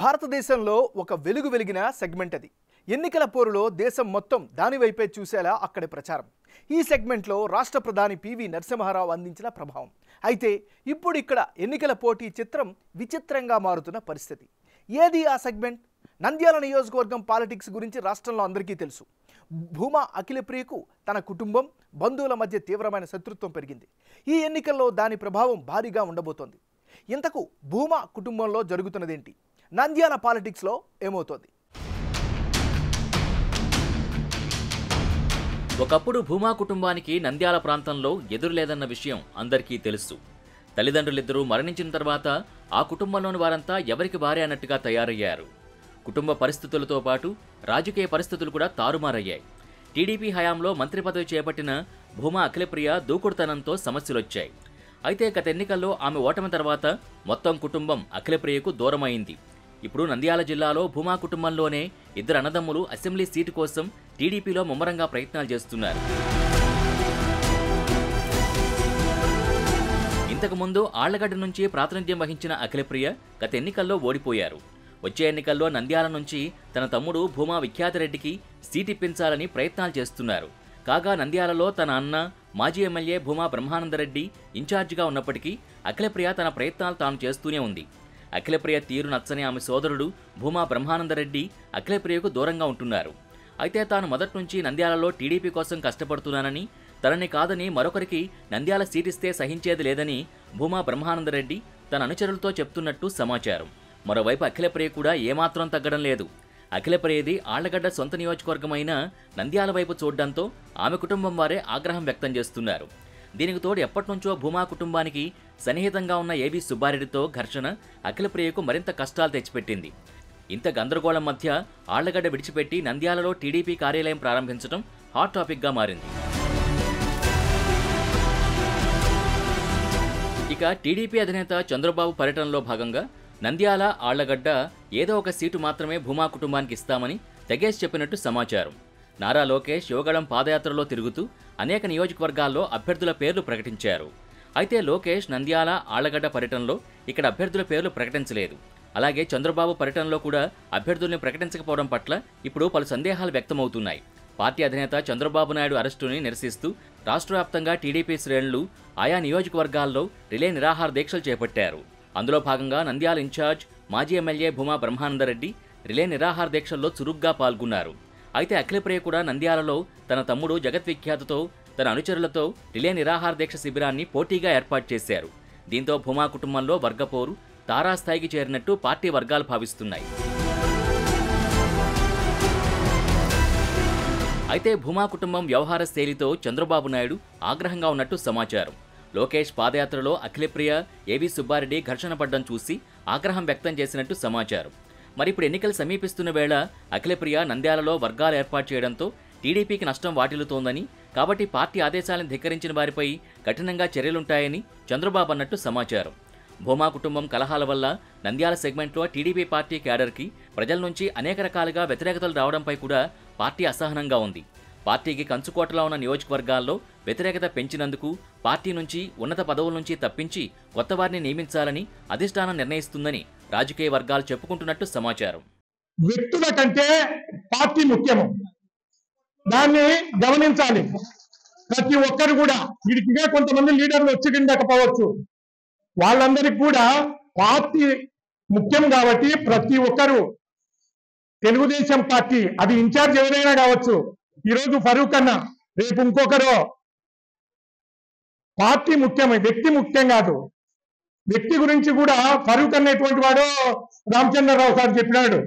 భారతదేశంలో ఒక వెలుగు వెలిగిన సెగ్మెంట్ అది ఎన్నికల పోరులో దేశం మొత్తం దానివైపే చూసేలా అక్కడి ప్రచారం ఈ సెగ్మెంట్లో రాష్ట్ర ప్రధాని పివి నరసింహారావు అందించిన ప్రభావం అయితే ఇప్పుడు ఇక్కడ ఎన్నికల పోటీ చిత్రం విచిత్రంగా మారుతున్న పరిస్థితి ఏది ఆ సెగ్మెంట్ నంద్యాల నియోజకవర్గం పాలిటిక్స్ గురించి రాష్ట్రంలో అందరికీ తెలుసు భూమా అఖిలప్రియకు తన కుటుంబం బంధువుల మధ్య తీవ్రమైన శత్రుత్వం పెరిగింది ఈ ఎన్నికల్లో దాని ప్రభావం భారీగా ఉండబోతోంది ఇంతకు భూమా కుటుంబంలో జరుగుతున్నదేంటి నంద్యాల పాలిటిక్స్లో ఏమవుతోంది ఒకప్పుడు భూమా కుటుంబానికి నంద్యాల ప్రాంతంలో ఎదురులేదన్న విషయం అందరికీ తెలుసు తల్లిదండ్రులిద్దరూ మరణించిన తర్వాత ఆ కుటుంబంలోని వారంతా ఎవరికి వారే అన్నట్టుగా తయారయ్యారు కుటుంబ పరిస్థితులతో పాటు రాజకీయ పరిస్థితులు కూడా తారుమారయ్యాయి టీడీపీ హయాంలో మంత్రి పదవి చేపట్టిన భూమా అఖిలప్రియ దూకుడుతనంతో సమస్యలొచ్చాయి అయితే గత ఎన్నికల్లో ఆమె ఓటమి తర్వాత మొత్తం కుటుంబం అఖిలప్రియకు దూరమైంది ఇప్పుడు నంద్యాల జిల్లాలో భూమా కుటుంబంలోనే ఇద్దరు అన్నదమ్ములు అసెంబ్లీ సీటు కోసం టీడీపీలో ముమ్మరంగా ప్రయత్నాలు చేస్తున్నారు ఇంతకుముందు ఆళ్లగడ్డ నుంచి ప్రాతినిధ్యం వహించిన అఖిలప్రియ గత ఎన్నికల్లో ఓడిపోయారు వచ్చే ఎన్నికల్లో నంద్యాల నుంచి తన తమ్ముడు భూమా విఖ్యాతరెడ్డికి సీటిప్పించాలని ప్రయత్నాలు చేస్తున్నారు కాగా నంద్యాలలో తన అన్న మాజీ ఎమ్మెల్యే భూమా బ్రహ్మానందరెడ్డి ఇన్ఛార్జిగా ఉన్నప్పటికీ అఖిలప్రియ తన ప్రయత్నాలు తాను చేస్తూనే ఉంది అఖిలప్రియ తీరు నచ్చని ఆమె సోదరుడు భూమా బ్రహ్మానందరెడ్డి అఖిలప్రియకు దూరంగా ఉంటున్నారు అయితే తాను మొదటి నుంచి నంద్యాలలో టీడీపీ కోసం కష్టపడుతున్నానని తనని కాదని మరొకరికి నంద్యాల సీటిస్తే సహించేది లేదని భూమా బ్రహ్మానందరెడ్డి తన అనుచరులతో చెప్తున్నట్టు సమాచారం మరోవైపు అఖిలప్రియ కూడా ఏమాత్రం తగ్గడం లేదు అఖిలప్రియది ఆళ్లగడ్డ సొంత నియోజకవర్గమైన నంద్యాల వైపు చూడడంతో ఆమె కుటుంబం వారే ఆగ్రహం వ్యక్తం చేస్తున్నారు దీనికి తోడు ఎప్పటినుంచో భూమా కుటుంబానికి సన్నిహితంగా ఉన్న ఏబీ సుబ్బారెడ్డితో ఘర్షణ అఖిలప్రియకు మరింత కష్టాలు తెచ్చిపెట్టింది ఇంత గందరగోళం మధ్య ఆళ్లగడ్డ విడిచిపెట్టి నంద్యాలలో టీడీపీ కార్యాలయం ప్రారంభించడం హాట్ టాపిక్గా మారింది ఇక టీడీపీ అధినేత చంద్రబాబు పర్యటనలో భాగంగా నంద్యాల ఆళ్లగడ్డ ఏదో ఒక సీటు మాత్రమే భూమా కుటుంబానికి ఇస్తామని తెగేసి చెప్పినట్టు సమాచారం నారా లోకేష్ యువగళం పాదయాత్రలో తిరుగుతూ అనేక నియోజకవర్గాల్లో అభ్యర్థుల పేర్లు ప్రకటించారు అయితే లోకేష్ నంద్యాల ఆళ్లగడ్డ పర్యటనలో ఇక్కడ అభ్యర్థుల పేర్లు ప్రకటించలేదు అలాగే చంద్రబాబు పర్యటనలో కూడా అభ్యర్థుల్ని ప్రకటించకపోవడం పట్ల ఇప్పుడు పలు సందేహాలు వ్యక్తమవుతున్నాయి పార్టీ అధినేత చంద్రబాబు నాయుడు అరెస్టుని నిరసిస్తూ రాష్ట్ర వ్యాప్తంగా టీడీపీ శ్రేణులు ఆయా నియోజకవర్గాల్లో రిలే నిరాహార దీక్షలు చేపట్టారు అందులో భాగంగా నంద్యాల ఇన్ఛార్జ్ మాజీ ఎమ్మెల్యే భూమా బ్రహ్మానందరెడ్డి రిలే నిరాహార దీక్షల్లో చురుగ్గా పాల్గొన్నారు అయితే అఖిలప్రియ కూడా నంద్యాలలో తన తమ్ముడు జగద్విఖ్యాతతో తన అనుచరులతో రిలే నిరాహార దీక్ష శిబిరాన్ని పోటీగా ఏర్పాటు చేశారు దీంతో భూమా కుటుంబంలో వర్గపోరు తారాస్థాయికి చేరినట్టు పార్టీ వర్గాలు భావిస్తున్నాయి అయితే భూమా కుటుంబం వ్యవహార శైలితో చంద్రబాబు నాయుడు ఆగ్రహంగా ఉన్నట్టు సమాచారం లోకేష్ పాదయాత్రలో అఖిలప్రియ ఏవి సుబ్బారెడ్డి ఘర్షణ పడ్డం చూసి ఆగ్రహం వ్యక్తం చేసినట్టు సమాచారం మరి ఇప్పుడు ఎన్నికలు సమీపిస్తున్న వేళ అఖిలప్రియ నంద్యాలలో వర్గాలు ఏర్పాటు చేయడంతో టీడీపీకి నష్టం వాటిల్లుతోందని కాబట్టి పార్టీ ఆదేశాలను ధిక్కరించిన వారిపై కఠినంగా చర్యలుంటాయని చంద్రబాబు అన్నట్టు సమాచారం భూమా కుటుంబం కలహాల వల్ల నంద్యాల సెగ్మెంట్లో టీడీపీ పార్టీ క్యాడర్కి ప్రజల నుంచి అనేక రకాలుగా వ్యతిరేకతలు రావడంపై కూడా పార్టీ అసహనంగా ఉంది పార్టీకి కంచుకోటలో ఉన్న నియోజకవర్గాల్లో వ్యతిరేకత పెంచినందుకు పార్టీ నుంచి ఉన్నత పదవుల నుంచి తప్పించి కొత్త వారిని నియమించాలని అధిష్టానం నిర్ణయిస్తుందని రాజకీయ వర్గాలు చెప్పుకుంటున్నట్టు సమాచారం వ్యక్తుల కంటే పార్టీ ముఖ్యము దాన్ని గమనించాలి ప్రతి ఒక్కరు కూడా వీడికిగా కొంతమంది లీడర్లు వచ్చి ఉండకపోవచ్చు వాళ్ళందరికీ కూడా పార్టీ ముఖ్యం కాబట్టి ప్రతి ఒక్కరు తెలుగుదేశం పార్టీ అది ఇన్ఛార్జ్ ఎవరైనా కావచ్చు ఈరోజు ఫరూక్ అన్న రేపు ఇంకొకరు పార్టీ ముఖ్యం వ్యక్తి ముఖ్యం కాదు వ్యక్తి గురించి కూడా ఫరూక్ అనేటువంటి వాడు రామచంద్రరావు సార్ చెప్పినాడు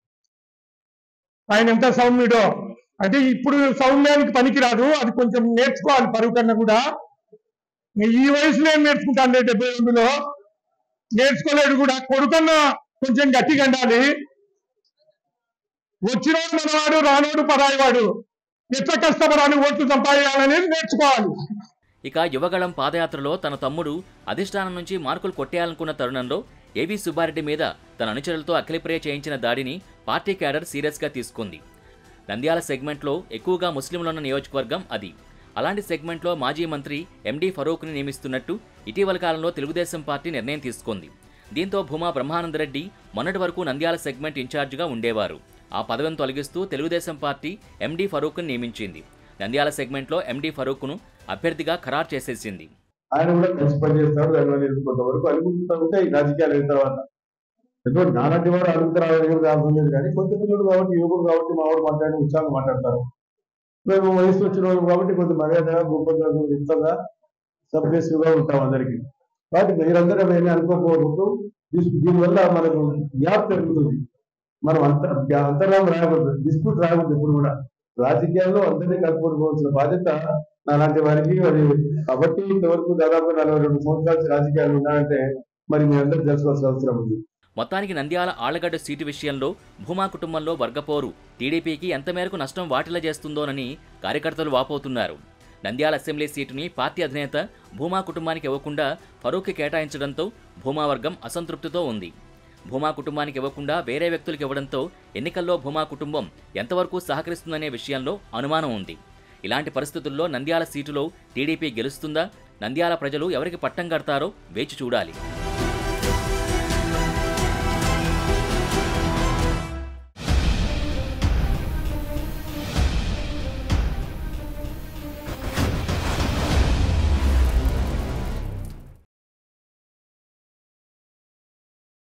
ఆయన ఎంత సౌమ్యుడో అంటే ఇప్పుడు సౌమ్యానికి పనికిరాదు అది కొంచెం నేర్చుకోవాలి ఫరూక్ అన్న కూడా ఈ వయసులో ఏం నేర్చుకుంటాను డెబ్బై రెండులో నేర్చుకోలేడు కూడా కొడుకన్న కొంచెం గట్టిగా ఉండాలి వచ్చినోడు మనవాడు రానోడు పరాయివాడు ఎట్లా కష్టపడాలి ఓట్లు సంపాదించాలనేది నేర్చుకోవాలి ఇక యువగళం పాదయాత్రలో తన తమ్ముడు అధిష్టానం నుంచి మార్కులు కొట్టేయాలనుకున్న తరుణంలో ఏవీ సుబ్బారెడ్డి మీద తన అనుచరులతో అఖిలప్రియ చేయించిన దాడిని పార్టీ క్యాడర్ సీరియస్గా తీసుకుంది నంద్యాల సెగ్మెంట్లో ఎక్కువగా ముస్లింలున్న నియోజకవర్గం అది అలాంటి సెగ్మెంట్లో మాజీ మంత్రి ఎండీ ఫరూక్ని నియమిస్తున్నట్టు ఇటీవల కాలంలో తెలుగుదేశం పార్టీ నిర్ణయం తీసుకుంది దీంతో భూమా బ్రహ్మానందరెడ్డి మొన్నటి వరకు నంద్యాల సెగ్మెంట్ ఇన్ఛార్జిగా ఉండేవారు ఆ పదవిని తొలగిస్తూ తెలుగుదేశం పార్టీ ఎండీ ఫరూక్ను నియమించింది నంద్యాల సెగ్మెంట్లో ఎండీ ఫరూక్ను అభ్యర్థిగా ఖరారు చేసేసింది ఆయన కూడా కలిసి పనిచేస్తాడు దానివల్ల ఇది కొంతవరకు అనుకుంటూ ఉంటే ఈ రాజకీయాలు అయిన తర్వాత ఎందుకంటే నాలాంటి వారు అడుగుతారు అవసరం లేదు కానీ కొంత పిల్లలు కాబట్టి యువకుడు కాబట్టి మా వాడు మాట్లాడి ఉత్సాహంగా మాట్లాడతారు మేము వయసు వచ్చిన వాళ్ళు కాబట్టి కొంత మర్యాదగా గొప్పగా యుక్తంగా సబ్జెసివ్గా ఉంటాం అందరికీ కాబట్టి మీరందరూ అవన్నీ అనుకోకూడదు దీని- దీనివల్ల మనకు గ్యాప్ పెరుగుతుంది మనం అంత అంతరాం రాకూడదు డిస్ప్యూట్ రాకూడదు ఇప్పుడు కూడా రాజకీయాల్లో అందరినీ కలుపుకోవాల్సిన బాధ్యత నాలాంటి వారికి మరి కాబట్టి ఇంతవరకు దాదాపు నలభై రెండు సంవత్సరాల రాజకీయాలు ఉన్నాయంటే మరి మీ అందరూ తెలుసుకోవాల్సిన అవసరం ఉంది మొత్తానికి నంద్యాల ఆళ్లగడ్డ సీటు విషయంలో భూమా కుటుంబంలో వర్గపోరు టీడీపీకి ఎంత మేరకు నష్టం వాటిల్ల చేస్తుందోనని కార్యకర్తలు వాపోతున్నారు నంద్యాల అసెంబ్లీ సీటుని పార్టీ అధినేత భూమా కుటుంబానికి ఇవ్వకుండా ఫరూక్కి కేటాయించడంతో భూమా వర్గం అసంతృప్తితో ఉంది భూమా కుటుంబానికి ఇవ్వకుండా వేరే వ్యక్తులకు ఇవ్వడంతో ఎన్నికల్లో భూమా కుటుంబం ఎంతవరకు సహకరిస్తుందనే విషయంలో అనుమానం ఉంది ఇలాంటి పరిస్థితుల్లో నంద్యాల సీటులో టీడీపీ గెలుస్తుందా నంద్యాల ప్రజలు ఎవరికి పట్టం కడతారో వేచి చూడాలి